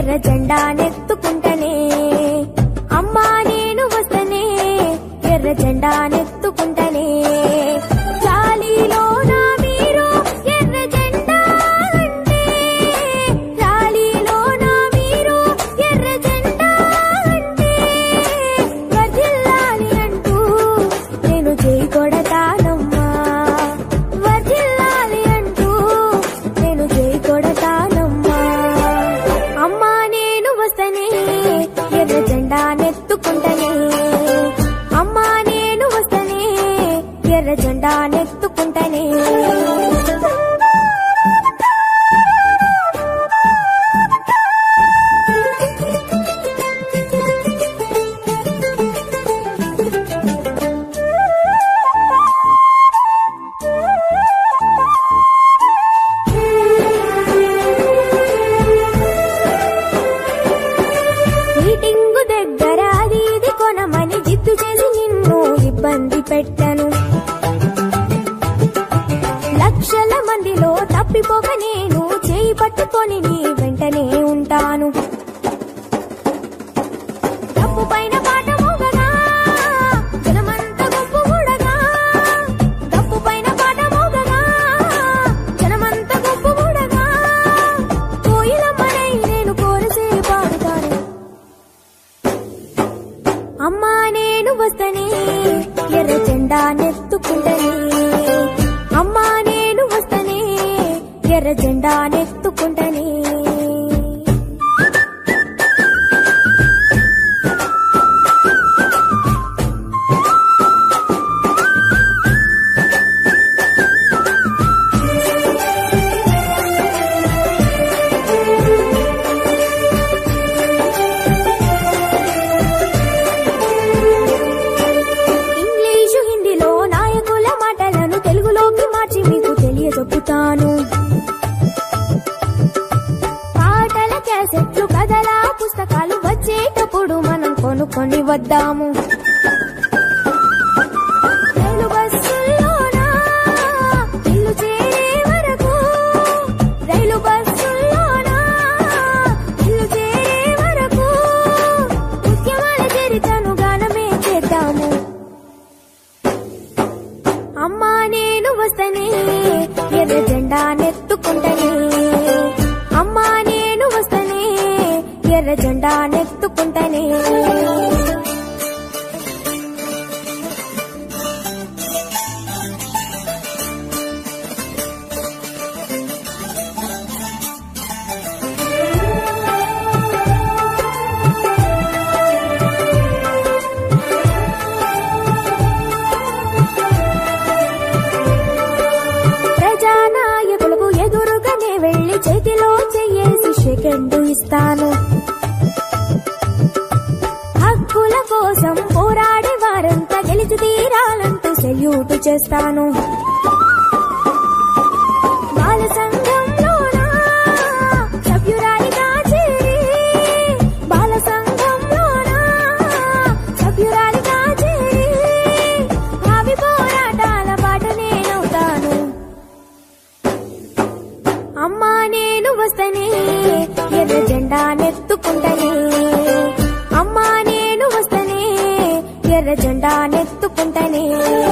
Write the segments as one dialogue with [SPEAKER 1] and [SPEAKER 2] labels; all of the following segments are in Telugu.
[SPEAKER 1] ఎర్ర జెండా నెత్తుకుంటనే అమ్మా నేను వస్తనే ఎర్ర జెండా నెత్తుకుంటనే గాలిలోన మీరు ఎర్ర జెండా అంటే గాలిలోన మీరు ఎర్ర జెండా అంటే వర్ధిల్లాలి అంటూ నేను చేయి కొడతానమ్మా వర్ధిల్లాలి అంటూ నేను చేయి కొడతానమ్మా అమ్మా నేను వస్తనే ఎర్ర జెండా నెత్తుకుంటనే అమ్మా నేను వస్తనే ఎర్ర జెండా నెత్తుకుంటనే మీటింగు దగ్గర అది ఇది కొనమని జిద్దు చేసి నిన్ను ఇబ్బంది పెట్టను లక్షల మందిలో తప్పిపోక నేను చేయి పట్టుకొని నీ వెంటనే ఉంటాను తప్పు పైన పాట మోగగా జనమంతా గుంపు కూడగా తప్పు పైన పాట మోగగా జనమంతా గుంపు కూడగా కోయిలమ్మనై నేను కోరసే పాడుతాను అమ్మా నేను వస్తనే ఎర్ర జెండా నెత్తుకుంటనే అమ్మా నేను వస్తనే ఎర్ర జెండా నెత్తుకుంటనే ఇంగ్లీషు హిందీలో నాయకుల మాటలను తెలుగులోకి మార్చి మీకు తెలియజెప్పుతాను పాటల క్యాసెట్లు కథల పుస్తకాలు వచ్చేటప్పుడు మనం కొనుక్కొని వద్దాము రైలు బస్సుల్లోనా ఇల్లు చేరే వరకు రైలు బస్సుల్లోనా ఇల్లు చేరే వరకు ఉద్యమాల చరితను గానమే చేద్దాము అమ్మా నేను వస్తనే ఎర్ర జెండా నెత్తుకుంటనే అమ్మా నేను వస్తనే ఎర్ర జెండా నెత్తుకుంటనే ప్రజానాయకులకు ఎదురుగానే వెళ్లి చేతిలో చెయ్యేసి సెకండ్ ఇస్తాను హక్కుల కోసం పోరాడే వారంతా గెలిచి తీరాలంటూ సెల్యూట్ చేస్తాను బాల సంఘంలోనా సభ్యురాలిగా చేరి బాల సంఘంలోనా సభ్యురాలిగా చేరి భావి పోరాటాల బాట నేనవుతాను అమ్మా నేను వస్తనే ఎర్ర జెండా నెత్తుకుంటనే అమ్మా నేను వస్తనే ఎర్ర జెండా నెత్తుకుంటనే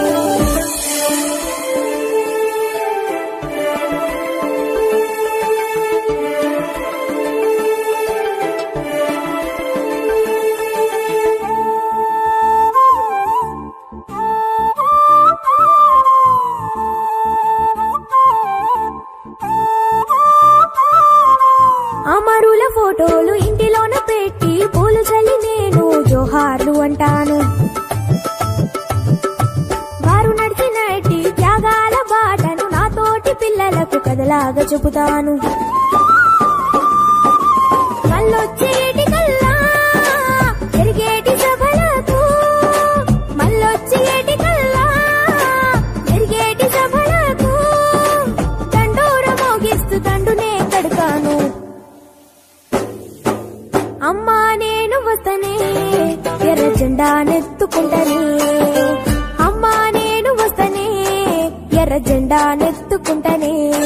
[SPEAKER 1] అమరుల ఫోటోలు ఇంటిలోన పెట్టి పూలు చల్లి నేను జోహార్లు అంటాను వారు నడిచినట్టి త్యాగాల బాటను నాతోటి పిల్లలకు కథలాగా చెబుతాను మళ్ళొచ్చేటి కల్లా జరిగేటి సభలకు మళ్ళొచ్చేటి కల్లా జరిగేటి సభలకు దండోర మోగిస్తూ దండునే కడతాను అమ్మా నేను వస్తనే ఎర్ర జెండా నెత్తుకుంటనే అమ్మా నేను వస్తనే ఎర్ర జెండా నెత్తుకుంటనే